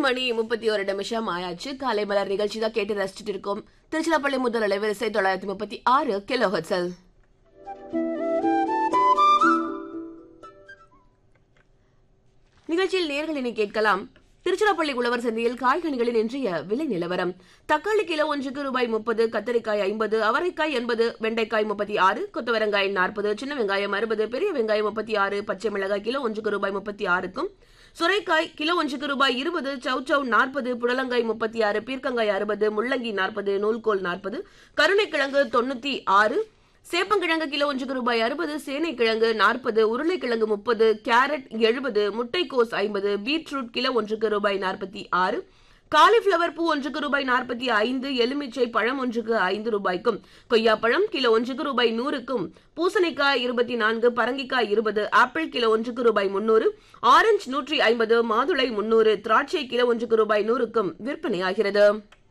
மணி முப்பத்தி ஒரு நிமிஷம் ஆயாச்சு காலை மலர் நிகழ்ச்சி தான் கேட்டு ரசிச்சுட்டு இருக்கோம் திருச்சிராப்பள்ளி முதல் அலைவரிசை தொள்ளாயிரத்தி முப்பத்தி ஆறு கிலோ ஹெட்ஸல் நிகழ்ச்சியில் நேர்கள் இனி கேட்கலாம் திருச்சிராப்பள்ளி உழவர் சந்தையில் காய்கனிகளின் இன்றைய விலை நிலவரம் தக்காளி கிலோ ஒன்றுக்கு ரூபாய் முப்பது கத்தரிக்காய் ஐம்பது அவரைக்காய் எண்பது வெண்டைக்காய் முப்பத்தி ஆறு கொத்தவரங்காய் நாற்பது சின்ன வெங்காயம் அறுபது பெரிய வெங்காயம் முப்பத்தி ஆறு பச்சை மிளகாய் கிலோ ஒன்றுக்கு ரூபாய் முப்பத்தி ஆறுக்கும் சுரைக்காய் கிலோ ஒன்றுக்கு ரூபாய் இருபது சௌச்சௌ நாற்பது புடலங்காய் முப்பத்தி ஆறு பீர்க்கங்காய் அறுபது முள்ளங்கி நாற்பது நூல்கோல் நாற்பது கருணைக்கிழங்கு தொண்ணூத்தி ஆறு சேப்பங்கிழங்கு கிலோ ஒன்றுக்கு ரூபாய் அறுபது சேனைக்கிழங்கு நாற்பது உருளைக்கிழங்கு முப்பது கேரட் எழுபது முட்டைக்கோஸ் ஐம்பது பீட்ரூட் கிலோ ஒன்றுக்கு ரூபாய் நாற்பத்தி ஆறு காலிஃப்ளவர் பூ ஒன்றுக்கு ரூபாய் நாற்பத்தி ஐந்து எலுமிச்சை பழம் ஒன்றுக்கு ஐந்து ரூபாய்க்கும் கொய்யாப்பழம் கிலோ ஒன்றுக்கு ரூபாய் நூறுக்கும் பூசணிக்காய் இருபத்தி நான்கு பரங்கிக்காய் இருபது ஆப்பிள் கிலோ ஒன்றுக்கு ரூபாய் முன்னூறு ஆரஞ்சு நூற்றி ஐம்பது மாதுளை முன்னூறு திராட்சை கிலோ ஒன்றுக்கு ரூபாய் நூறுக்கும் விற்பனையாகிறது